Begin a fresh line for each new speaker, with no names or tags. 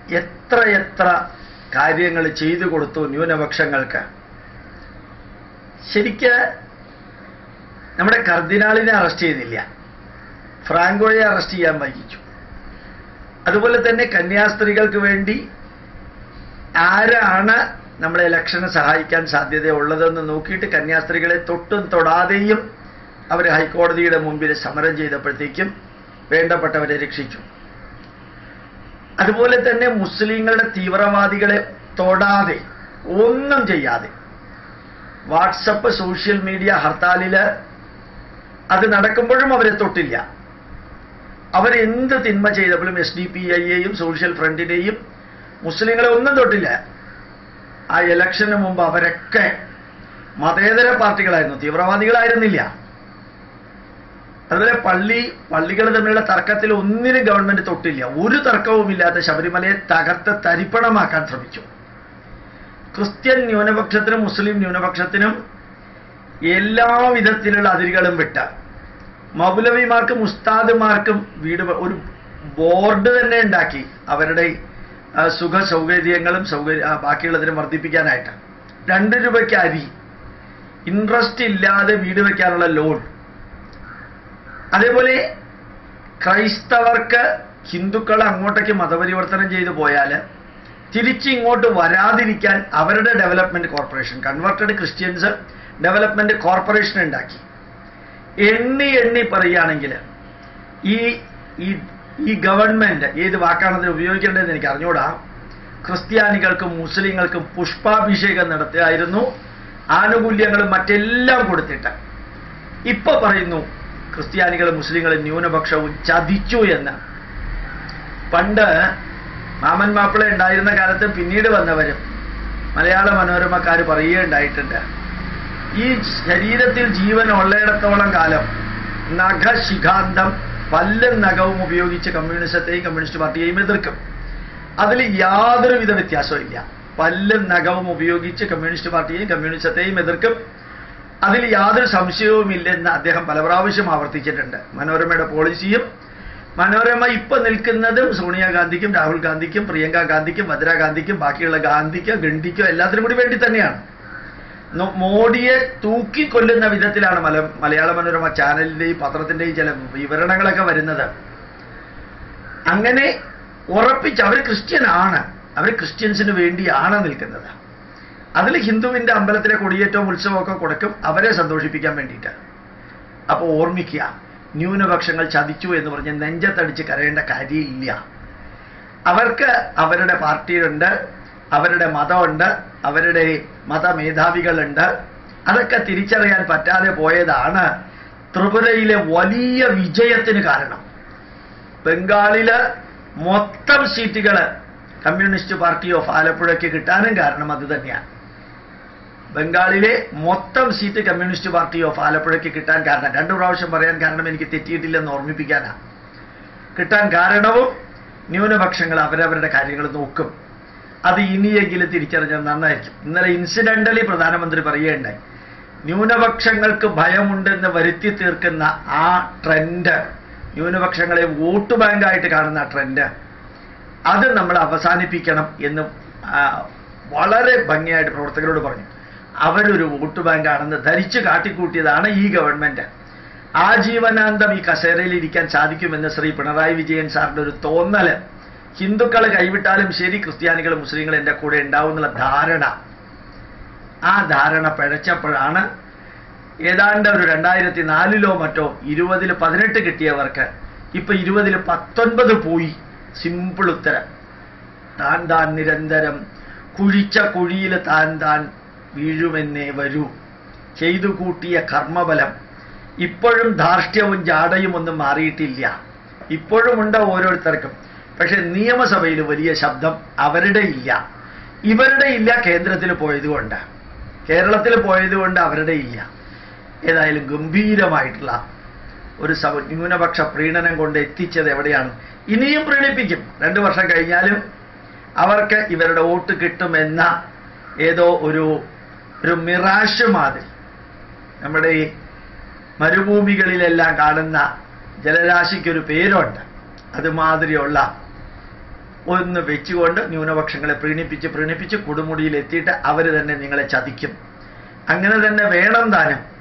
എത്ര എത്ര കാര്യങ്ങൾ ചെയ്തു കൊടുത്തു ന്യൂനപക്ഷങ്ങൾക്ക് ശരിക്ക് നമ്മുടെ കർദിനാളിനെ അറസ്റ്റ് ചെയ്തില്ല ഫ്രാങ്കോയെ അറസ്റ്റ് ചെയ്യാൻ വൈകിച്ചു അതുപോലെ തന്നെ കന്യാസ്ത്രീകൾക്ക് വേണ്ടി ആരാണ് നമ്മളെ ഇലക്ഷന് സഹായിക്കാൻ സാധ്യതയുള്ളതെന്ന് നോക്കിയിട്ട് കന്യാസ്ത്രീകളെ തൊട്ടും തൊടാതെയും അവർ ഹൈക്കോടതിയുടെ മുമ്പിൽ സമരം ചെയ്തപ്പോഴത്തേക്കും വേണ്ടപ്പെട്ടവരെ രക്ഷിച്ചു അതുപോലെ തന്നെ മുസ്ലിങ്ങളുടെ തീവ്രവാദികളെ തൊടാതെ ഒന്നും ചെയ്യാതെ വാട്സപ്പ് സോഷ്യൽ മീഡിയ ഹർത്താലില് അത് നടക്കുമ്പോഴും അവരെ തൊട്ടില്ല അവരെന്ത് തിന്മ ചെയ്തപ്പോഴും എസ് ഡി പി ഐയെയും സോഷ്യൽ ഫ്രണ്ടിനെയും മുസ്ലിങ്ങളെ ഒന്നും തൊട്ടില്ല ആ ഇലക്ഷന് മുമ്പ് അവരൊക്കെ മതേതര പാർട്ടികളായിരുന്നു തീവ്രവാദികളായിരുന്നില്ല അതുപോലെ പള്ളി പള്ളികൾ തമ്മിലുള്ള തർക്കത്തിൽ ഒന്നിനും ഗവൺമെന്റ് തൊട്ടില്ല ഒരു തർക്കവുമില്ലാത്ത ശബരിമലയെ തകർത്ത് തരിപ്പണമാക്കാൻ ശ്രമിച്ചു ക്രിസ്ത്യൻ ന്യൂനപക്ഷത്തിനും മുസ്ലിം ന്യൂനപക്ഷത്തിനും എല്ലാ വിധത്തിലുള്ള അതിരുകളും വിട്ട മൗലവിമാർക്കും ഉസ്താദുമാർക്കും വീട് വ- ഒരു ബോർഡ് തന്നെ ഉണ്ടാക്കി അവരുടെ ആ, സുഖ സൗകര്യങ്ങളും സൗകര്യ ആ, ബാക്കിയുള്ളതിനും വർദ്ധിപ്പിക്കാനായിട്ട് രണ്ട് രൂപയ്ക്ക് അരി ഇൻട്രസ്റ്റ് ഇല്ലാതെ വീട് വെക്കാനുള്ള ലോൺ അതേപോലെ ക്രൈസ്തവർക്ക് ഹിന്ദുക്കൾ അങ്ങോട്ടേക്ക് മതപരിവർത്തനം ചെയ്തു പോയാൽ തിരിച്ചിങ്ങോട്ട് വരാതിരിക്കാൻ അവരുടെ development corporation converted Christians development corporation ഉണ്ടാക്കി എണ്ണി എണ്ണി പറയുകയാണെങ്കിൽ ഈ ഈ ഈ ഗവൺമെന്റ് ഏത് വാക്കാണത് ഉപയോഗിക്കേണ്ടതെന്ന് എനിക്ക് അറിഞ്ഞൂടാ ക്രിസ്ത്യാനികൾക്കും മുസ്ലിങ്ങൾക്കും പുഷ്പാഭിഷേകം നടത്തുകയായിരുന്നു ആനുകൂല്യങ്ങളും മറ്റെല്ലാം കൊടുത്തിട്ട് ഇപ്പൊ പറയുന്നു ക്രിസ്ത്യാനികളും മുസ്ലിങ്ങളും ന്യൂനപക്ഷവും ചതിച്ചു എന്ന് പണ്ട് മാമൻ മാപ്പിള ഉണ്ടായിരുന്ന കാലത്ത് പിന്നീട് വന്നവരും മലയാള മനോരമക്കാർ പറയുകയുണ്ടായിട്ടുണ്ട് ഈ ശരീരത്തിൽ ജീവൻ ഉള്ളയിടത്തോളം കാലം നഖശിഖാന്തം പല്ലും നഖവും ഉപയോഗിച്ച് കമ്മ്യൂണിസത്തെയും കമ്മ്യൂണിസ്റ്റ് പാർട്ടിയെയും എതിർക്കും അതിൽ യാതൊരുവിധ വ്യത്യാസവും ഇല്ല പല്ലും നഖവും ഉപയോഗിച്ച് കമ്മ്യൂണിസ്റ്റ് പാർട്ടിയെയും കമ്മ്യൂണിസത്തെയും എതിർക്കും അതിൽ യാതൊരു സംശയവുമില്ലെന്ന് അദ്ദേഹം പല പ്രാവശ്യം ആവർത്തിച്ചിട്ടുണ്ട് മനോരമയുടെ പോളിസിയും മനോരമ ഇപ്പൊ നിൽക്കുന്നതും സോണിയാഗാന്ധിക്കും രാഹുൽ ഗാന്ധിക്കും പ്രിയങ്ക ഗാന്ധിക്കും ഭദ്ര ഗാന്ധിക്കും ബാക്കിയുള്ള ഗാന്ധിക്കോ ഗണ്ഡിക്കോ എല്ലാത്തിനും കൂടി വേണ്ടി തന്നെയാണ് നോ- മോഡിയെ തൂക്കിക്കൊല്ലുന്ന വിധത്തിലാണ് മല മലയാള മനോരമ ചാനലിന്റെയും പത്രത്തിന്റെയും ചില വിവരണങ്ങളൊക്കെ വരുന്നത് അങ്ങനെ ഉറപ്പിച്ച് അവർ ക്രിസ്ത്യനാണ് അവർ ക്രിസ്ത്യൻസിന് വേണ്ടിയാണ് നിൽക്കുന്നത് അതിൽ ഹിന്ദുവിന്റെ അമ്പലത്തിലെ കൊടിയേറ്റവും ഉത്സവമൊക്കെ കൊടുക്കും അവരെ സന്തോഷിപ്പിക്കാൻ വേണ്ടിയിട്ട് അപ്പോൾ ഓർമ്മിക്കുക ന്യൂനപക്ഷങ്ങൾ ചതിച്ചു എന്ന് പറഞ്ഞ് നെഞ്ചത്തടിച്ച് കരയേണ്ട കാര്യമില്ല അവർക്ക് അവരുടെ പാർട്ടിയുണ്ട് അവരുടെ മതമുണ്ട് അവരുടെ മതമേധാവികളുണ്ട് അതൊക്കെ തിരിച്ചറിയാൻ പറ്റാതെ പോയതാണ് ത്രിപുരയിലെ വലിയ വിജയത്തിന് കാരണം ബംഗാളില് മൊത്തം സീറ്റുകൾ കമ്മ്യൂണിസ്റ്റ് പാർട്ടി ഓഫ് ആലപ്പുഴയ്ക്ക് കിട്ടാനും കാരണം അത് തന്നെയാണ് ബംഗാളിലെ മൊത്തം സീറ്റ് കമ്മ്യൂണിസ്റ്റ് പാർട്ടി ഓഫ് ആലപ്പുഴയ്ക്ക് കിട്ടാൻ കാരണം രണ്ടു പ്രാവശ്യം പറയാൻ കാരണം എനിക്ക് തെറ്റിയിട്ടില്ലെന്ന് ഓർമ്മിപ്പിക്കാനാണ് കിട്ടാൻ കാരണവും ന്യൂനപക്ഷങ്ങൾ അവരവരുടെ കാര്യങ്ങൾ നോക്കും അത് ഇനിയെങ്കിലും തിരിച്ചറിഞ്ഞാൽ നന്നായിരിക്കും ഇന്നലെ ഇൻസിഡന്റലി പ്രധാനമന്ത്രി പറയുകയുണ്ടായി ന്യൂനപക്ഷങ്ങൾക്ക് ഭയമുണ്ടെന്ന് വരുത്തി തീർക്കുന്ന ആ ട്രെൻഡ് ന്യൂനപക്ഷങ്ങളെ വോട്ട് ബാങ്കായിട്ട് കാണുന്ന ആ ട്രെൻഡ് അത് നമ്മൾ അവസാനിപ്പിക്കണം എന്ന് ആ, വളരെ ഭംഗിയായിട്ട് പ്രവർത്തകരോട് പറഞ്ഞു അവരൊരു വോട്ട് ബാങ്കാണെന്ന് ധരിച്ചു കാട്ടിക്കൂട്ടിയതാണ് ഈ ഗവൺമെന്റ് ആജീവനാന്തം ഈ കസേരയിൽ ഇരിക്കാൻ സാധിക്കുമെന്ന് ശ്രീ പിണറായി വിജയൻ സാറിന്റെ ഒരു തോന്നല് ഹിന്ദുക്കൾ കൈവിട്ടാലും ശരി ക്രിസ്ത്യാനികൾ മുസ്ലിങ്ങൾ എൻ്റെ കൂടെ ഉണ്ടാവും എന്നുള്ള ധാരണ ആ ധാരണ പിഴച്ചപ്പോഴാണ് ഏതാണ്ട് ഒരു രണ്ടായിരത്തി നാലിലോ മറ്റോ ഇരുപതിൽ പതിനെട്ട് കിട്ടിയവർക്ക് ഇപ്പൊ ഇരുപതിൽ പത്തൊൻപത് പോയി സിമ്പിൾ ഉത്തരം താൻ താൻ നിരന്തരം കുഴിച്ച കുഴിയിൽ താൻ താൻ വീഴുമെന്നേ വരൂ ചെയ്തു കൂട്ടിയ കർമ്മബലം ഇപ്പോഴും ധാർഷ്ട്യവും ജാടയും ഒന്നും മാറിയിട്ടില്ല ഇപ്പോഴുമുണ്ട് ഓരോരുത്തർക്കും പക്ഷെ നിയമസഭയിൽ വലിയ ശബ്ദം അവരുടെ ഇല്ല ഇവരുടെ ഇല്ല കേന്ദ്രത്തിൽ പോയതുകൊണ്ട് കേരളത്തിൽ പോയതുകൊണ്ട് അവരുടെ ഇല്ല ഏതായാലും ഗംഭീരമായിട്ടുള്ള ഒരു സഭ ന്യൂനപക്ഷ പ്രീണനം കൊണ്ട് എത്തിച്ചത് എവിടെയാണ് ഇനിയും പ്രീണിപ്പിക്കും രണ്ടു വർഷം കഴിഞ്ഞാലും അവർക്ക് ഇവരുടെ വോട്ട് കിട്ടുമെന്ന ഏതോ ഒരു ഒരു മിറാഷ് മാതിരി നമ്മുടെ ഈ മരുഭൂമികളിലെല്ലാം കാണുന്ന ജലരാശിക്കൊരു പേരുണ്ട് അതുമാതിരിയുള്ള ഒന്ന് വെച്ചുകൊണ്ട് ന്യൂനപക്ഷങ്ങളെ പ്രീണിപ്പിച്ച് പ്രീണിപ്പിച്ച് കൊടുമുടിയിൽ എത്തിയിട്ട് അവർ തന്നെ നിങ്ങളെ ചതിക്കും അങ്ങനെ തന്നെ വേണം താനും